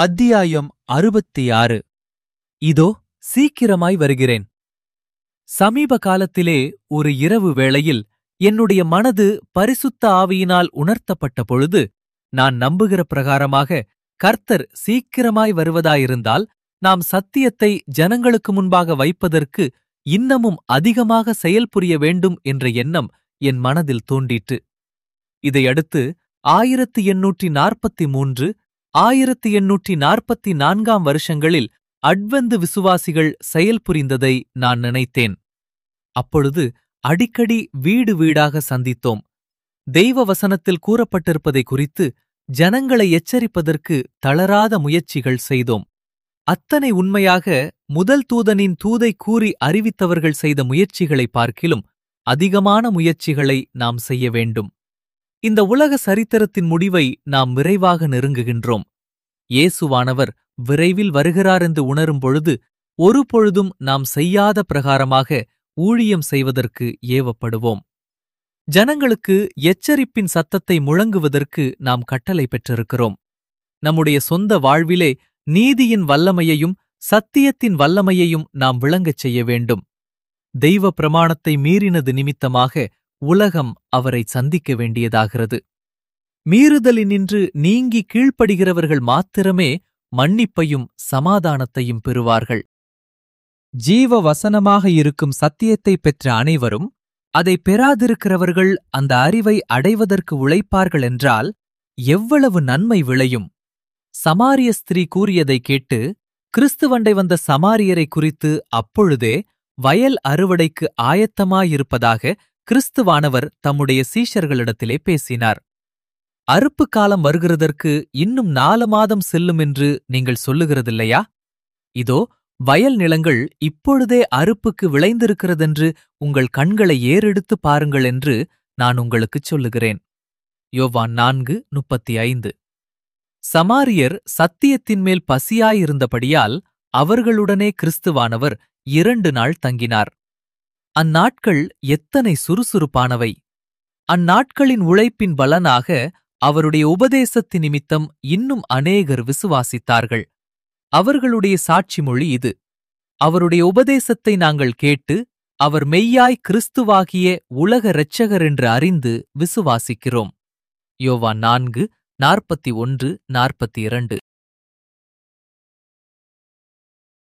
அத்தியாயம் அறுபத்தி ஆறு இதோ சீக்கிரமாய் வருகிறேன் சமீப காலத்திலே ஒரு இரவு வேளையில் என்னுடைய மனது பரிசுத்த ஆவியினால் உணர்த்தப்பட்ட பொழுது நான் நம்புகிற பிரகாரமாக கர்த்தர் சீக்கிரமாய் வருவதாயிருந்தால் நாம் சத்தியத்தை ஜனங்களுக்கு முன்பாக வைப்பதற்கு இன்னமும் அதிகமாக செயல்புரிய வேண்டும் என்ற எண்ணம் என் மனதில் தோன்றிற்று இதையடுத்து ஆயிரத்து எண்ணூற்றி நாற்பத்தி மூன்று ஆயிரத்து எண்ணூற்றி நாற்பத்தி நான்காம் வருஷங்களில் அட்வந்து விசுவாசிகள் செயல்புரிந்ததை நான் நினைத்தேன் அப்பொழுது அடிக்கடி வீடு வீடாக சந்தித்தோம் தெய்வ வசனத்தில் கூறப்பட்டிருப்பதை குறித்து ஜனங்களை எச்சரிப்பதற்கு தளராத முயற்சிகள் செய்தோம் அத்தனை உண்மையாக முதல் தூதனின் தூதை கூறி அறிவித்தவர்கள் செய்த முயற்சிகளை பார்க்கிலும் அதிகமான முயற்சிகளை நாம் செய்ய வேண்டும் இந்த உலக சரித்திரத்தின் முடிவை நாம் விரைவாக நெருங்குகின்றோம் இயேசுவானவர் விரைவில் வருகிறார் என்று உணரும் பொழுது ஒரு பொழுதும் நாம் செய்யாத பிரகாரமாக ஊழியம் செய்வதற்கு ஏவப்படுவோம் ஜனங்களுக்கு எச்சரிப்பின் சத்தத்தை முழங்குவதற்கு நாம் கட்டளை பெற்றிருக்கிறோம் நம்முடைய சொந்த வாழ்விலே நீதியின் வல்லமையையும் சத்தியத்தின் வல்லமையையும் நாம் விளங்கச் செய்ய வேண்டும் தெய்வ பிரமாணத்தை மீறினது நிமித்தமாக உலகம் அவரை சந்திக்க வேண்டியதாகிறது மீறுதலினின்று நீங்கி கீழ்ப்படுகிறவர்கள் மாத்திரமே மன்னிப்பையும் சமாதானத்தையும் பெறுவார்கள் ஜீவ வசனமாக இருக்கும் சத்தியத்தை பெற்ற அனைவரும் அதை பெறாதிருக்கிறவர்கள் அந்த அறிவை அடைவதற்கு உழைப்பார்கள் என்றால் எவ்வளவு நன்மை விளையும் சமாரிய ஸ்திரீ கூறியதை கேட்டு கிறிஸ்துவண்டை வந்த சமாரியரை குறித்து அப்பொழுதே வயல் அறுவடைக்கு ஆயத்தமாயிருப்பதாக கிறிஸ்துவானவர் தம்முடைய சீஷர்களிடத்திலே பேசினார் அறுப்பு காலம் வருகிறதற்கு இன்னும் நாலு மாதம் செல்லும் என்று நீங்கள் சொல்லுகிறதில்லையா இதோ வயல் நிலங்கள் இப்பொழுதே அறுப்புக்கு விளைந்திருக்கிறதென்று உங்கள் கண்களை ஏறெடுத்து பாருங்கள் என்று நான் உங்களுக்குச் சொல்லுகிறேன் யோவான் நான்கு முப்பத்தி ஐந்து சமாரியர் சத்தியத்தின் மேல் பசியாயிருந்தபடியால் அவர்களுடனே கிறிஸ்துவானவர் இரண்டு நாள் தங்கினார் அந்நாட்கள் எத்தனை சுறுசுறுப்பானவை அந்நாட்களின் உழைப்பின் பலனாக அவருடைய உபதேசத்தி நிமித்தம் இன்னும் அநேகர் விசுவாசித்தார்கள் அவர்களுடைய சாட்சி மொழி இது அவருடைய உபதேசத்தை நாங்கள் கேட்டு அவர் மெய்யாய் கிறிஸ்துவாகிய உலக இரட்சகர் என்று அறிந்து விசுவாசிக்கிறோம் யோவா நான்கு நாற்பத்தி ஒன்று நாற்பத்தி இரண்டு